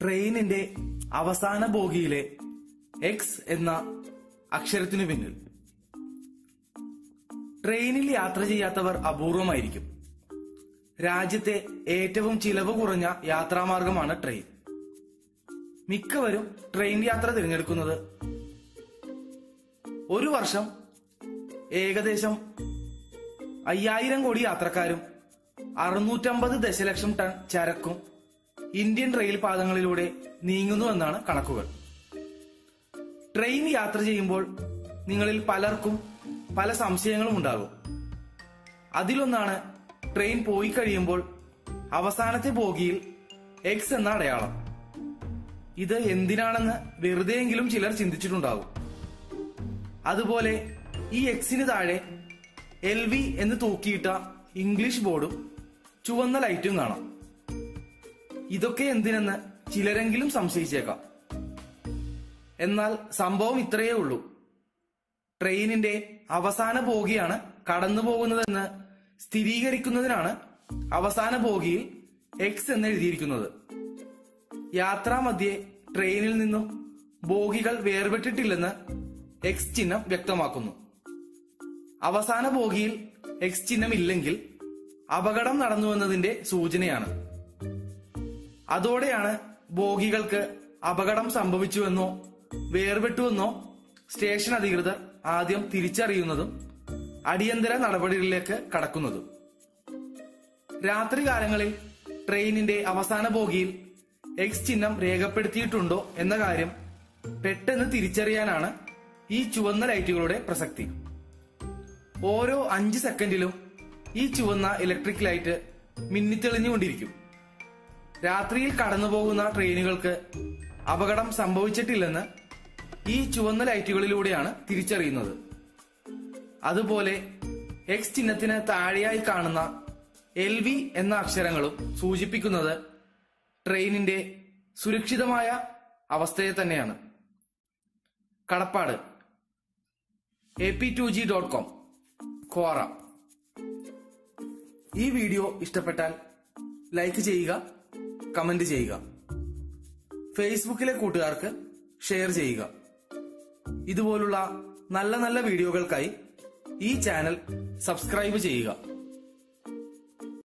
ട്രെയിനിന്റെ അവസാന ബോഗിയിലെ എക്സ് എന്ന അക്ഷരത്തിനു പിന്നിൽ ട്രെയിനിൽ യാത്ര ചെയ്യാത്തവർ അപൂർവമായിരിക്കും രാജ്യത്തെ ഏറ്റവും ചിലവ് കുറഞ്ഞ യാത്രാമാർഗമാണ് ട്രെയിൻ മിക്കവരും ട്രെയിൻ യാത്ര തിരഞ്ഞെടുക്കുന്നത് ഒരു വർഷം ഏകദേശം അയ്യായിരം കോടി യാത്രക്കാരും അറുന്നൂറ്റമ്പത് ദശലക്ഷം ടൺ ചരക്കും ഇന്ത്യൻ റെയിൽ പാതകളിലൂടെ നീങ്ങുന്നുവെന്നാണ് കണക്കുകൾ ട്രെയിൻ യാത്ര ചെയ്യുമ്പോൾ നിങ്ങളിൽ പലർക്കും പല സംശയങ്ങളും ഉണ്ടാകും അതിലൊന്നാണ് ട്രെയിൻ പോയി കഴിയുമ്പോൾ അവസാനത്തെ ബോഗിയിൽ എക്സ് എന്ന അടയാളം ഇത് എന്തിനാണെന്ന് വെറുതെയെങ്കിലും ചിലർ ചിന്തിച്ചിട്ടുണ്ടാകും അതുപോലെ ഈ എക്സിന് താഴെ എൽ വി എന്ന് തൂക്കിയിട്ട ഇംഗ്ലീഷ് ബോർഡും ചുവന്ന ലൈറ്റും കാണാം ഇതൊക്കെ എന്തിനെന്ന് ചിലരെങ്കിലും സംശയിച്ചേക്കാം എന്നാൽ സംഭവം ഇത്രയേ ഉള്ളൂ ട്രെയിനിന്റെ അവസാന ബോഗിയാണ് കടന്നു പോകുന്നതെന്ന് സ്ഥിരീകരിക്കുന്നതിനാണ് അവസാന ബോഗിയിൽ എക്സ് എന്ന് എഴുതിയിരിക്കുന്നത് യാത്രാമധ്യേ ട്രെയിനിൽ നിന്നും ബോഗികൾ വേർപെട്ടിട്ടില്ലെന്ന് എക്സ് ചിഹ്നം വ്യക്തമാക്കുന്നു അവസാന ബോഗിയിൽ എക്സ് ചിഹ്നം ഇല്ലെങ്കിൽ അപകടം നടന്നുവെന്നതിന്റെ സൂചനയാണ് അതോടെയാണ് ബോഗികൾക്ക് അപകടം സംഭവിച്ചുവെന്നോ വേർപെട്ടുവെന്നോ സ്റ്റേഷൻ അധികൃതർ ആദ്യം തിരിച്ചറിയുന്നതും അടിയന്തര നടപടികളിലേക്ക് കടക്കുന്നതും രാത്രികാലങ്ങളിൽ ട്രെയിനിന്റെ അവസാന ബോഗിയിൽ എക്സ് ചിഹ്നം രേഖപ്പെടുത്തിയിട്ടുണ്ടോ എന്ന കാര്യം പെട്ടെന്ന് തിരിച്ചറിയാനാണ് ഈ ചുവന്ന ലൈറ്റുകളുടെ പ്രസക്തി ഓരോ അഞ്ച് സെക്കൻഡിലും ഈ ചുവന്ന ഇലക്ട്രിക് ലൈറ്റ് മിന്നിത്തെളിഞ്ഞുകൊണ്ടിരിക്കും രാത്രിയിൽ കടന്നുപോകുന്ന ട്രെയിനുകൾക്ക് അപകടം സംഭവിച്ചിട്ടില്ലെന്ന് ഈ ചുവന്ന ലൈറ്റുകളിലൂടെയാണ് തിരിച്ചറിയുന്നത് അതുപോലെ എക്സ് ചിഹ്നത്തിന് താഴെയായി കാണുന്ന എൽ വി എന്ന അക്ഷരങ്ങളും സൂചിപ്പിക്കുന്നത് ട്രെയിനിന്റെ സുരക്ഷിതമായ അവസ്ഥയെ തന്നെയാണ് കടപ്പാട് A P two G dot com ക്വാറ ഈ വീഡിയോ ഇഷ്ടപ്പെട്ടാൽ ലൈക്ക് ചെയ്യുക കമന്റ് ചെയ്യുക ഫേസ്ബുക്കിലെ കൂട്ടുകാർക്ക് ഷെയർ ചെയ്യുക ഇതുപോലുള്ള നല്ല നല്ല വീഡിയോകൾക്കായി ഈ ചാനൽ സബ്സ്ക്രൈബ് ചെയ്യുക